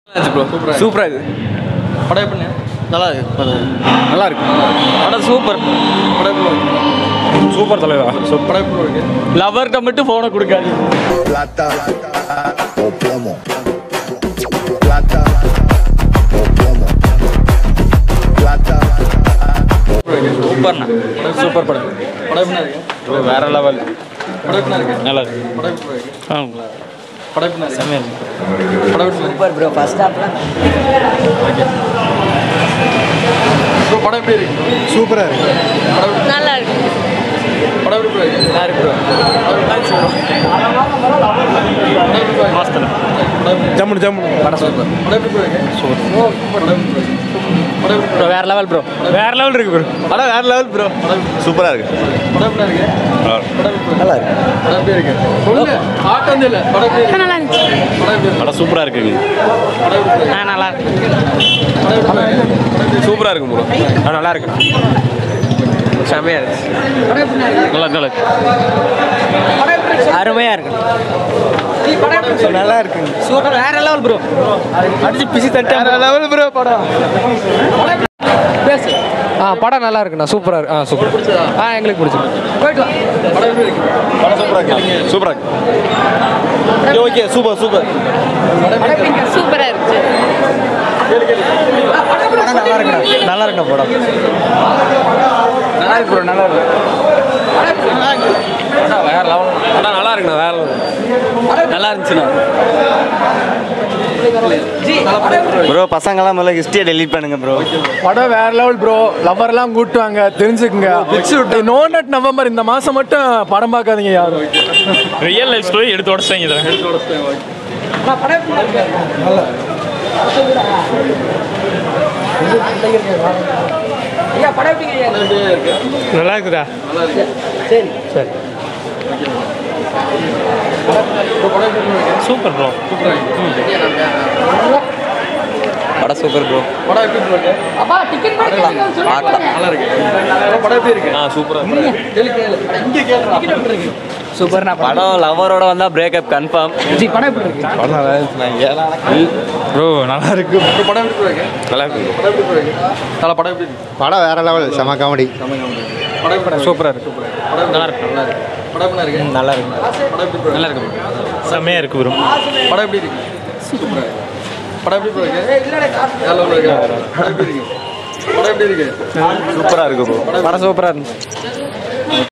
சூப்பரா இருக்கு படம் எப்படி நல்லா இருக்கு நல்லா இருக்கு படம் சூப்பர் படம் எப்படி இருக்கு? சூப்பர் தலைவா படம் எப்படி இருக்கு லவர்கிட்ட மட்டும் போனை கொடுக்காது plata o plomo. Plata o plomo. Plata சூப்பர்ண்ணா சூப்பர் படம் படம் எப்படி இருக்கு வேற லெவல் படம் எப்படி இருக்கு நல்லா இருக்கு படம் எப்படி இருக்கு ஆ படம் எப்படி இருக்கு படம் எப்படி இருக்கு சூப்பர் ப்ரோ ஃபர்ஸ்ட் ஹாஃப்லாம் ப்ரோ படம் எப்படி இருக்கு சூப்பராக இருக்கு படம் எப்படி நல்லா இருக்கு படம் எப்படி இருக்கு நல்லா இருக்கு ஜம்முனு ஜம்முனு படம் சூப்பர் படம் எப்படி இருக்கு சூப்பர் படம் எப்படி இருக்கு படம் எப்படி ப்ரோ வேற லெவல் ப்ரோ வேற லெவல் இருக்கு ப்ரோ படம் வேற லெவல் ப்ரோ சூப்பரா இருக்கு படம் எப்படி இருக்கு படம் எப்படி நல்லா இருக்கு படம் எப்படி இருக்கு சொல்லு பாட்டு வந்து இல்ல படம் எப்படி இருக்கு நல்லா இருந்துச்சு படம் எப்படி இருக்கு படம் சூப்பரா இருக்குங்க படம் எப்படி இருக்கு ஆ நல்லா இருக்கு படம் எப்படி இருக்கு சூப்பரா இருக்கு ப்ரோ ஆ நல்லா இருக்கு செமையா இருக்கு நல்லா நல்லா இருக்கு அருமையாக இருக்கு நல்லா இருக்குங்க சூப்பர் வேற லெவல் ப்ரோ அடிச்சு பிசி தட்டு வேற லெவல் ப்ரோ படம் பேசு ஆ படம் நல்லா இருக்குண்ணா சூப்பராக இருக்கு ஆ சூப்பர் ஆ எங்களுக்கு பிடிச்சிருக்கு போயிட்டு வா படம் எப்படி இருக்கு படம் சூப்பரா இருக்கு சூப்பரா இருக்கு ஓகே சூப்பர் சூப்பர் சூப்பரா இருந்துச்சு படம் நல்லா இருக்குண்ணா நல்லா இருக்குண்ணா படம் நல்லா இருக்கு ப்ரோ நல்லா இருக்கு வேற லெவல் படம் நல்லா இருக்குண்ணா வேற லெவல் நல்லா இருந்துச்சுண்ணா ப்ரோ பசங்களாம் முதல்ல ஹிஸ்ட்ரியை டெலீட் பண்ணுங்க ப்ரோ படம் வேற லெவல் ப்ரோ லவ்வர்லாம் கூட்டுவாங்க தெரிஞ்சுக்குங்க நோ நட் நவம்பர் இந்த மாசம் மட்டும் படம் பார்க்காதீங்க யாரும் ரியல் லைஃப் ஸ்டோரி எடுத்து உடச்சிட்டாங்க இதை ஐயா படம் எப்படிங்க நல்லா இருக்குதா சரி சரி சூப்பர் ப்ரோ படம் சூப்பர் ப்ரோ படம் எப்படி இருக்கு அப்பா டிக்கெட் பார்க்கலாம் நல்லா இருக்கு bro, படம் எப்படி இருக்கு ஆ சூப்பரா கேளு கேளு இங்க கேளுடா சூப்பர்ண்ணா படம் லவ்வரோட வந்தா பிரேக்கப் கன்ஃபார்ம் ஜி படம் எப்படி இருக்கு ப்ரோ நல்லா இருக்கு bro, படம் எப்படி இருக்கு நல்லா இருக்கு படம் எப்படி இருக்கு தல படம் எப்படி இருக்கு படம் வேற லெவல் செம காமெடி படம் எப்படி இருக்கு சூப்பரா இருக்கு படம் நல்லா இருக்கு நல்லா இருக்கு படம் எப்படி இருக்கு நல்லா இருக்கு படம் எப்படி இருக்கு நல்லா இருக்கு செம்மையா இருக்கு ப்ரோ படம் எப்படி இருக்கு சூப்பரா இருக்கு படம் எப்படி இருக்கு வேற level இருக்கு படம் எப்படி இருக்கு படம் எப்படி இருக்கு சூப்பரா இருக்கு ப்ரோ படம் சூப்பராக இருந்துச்சு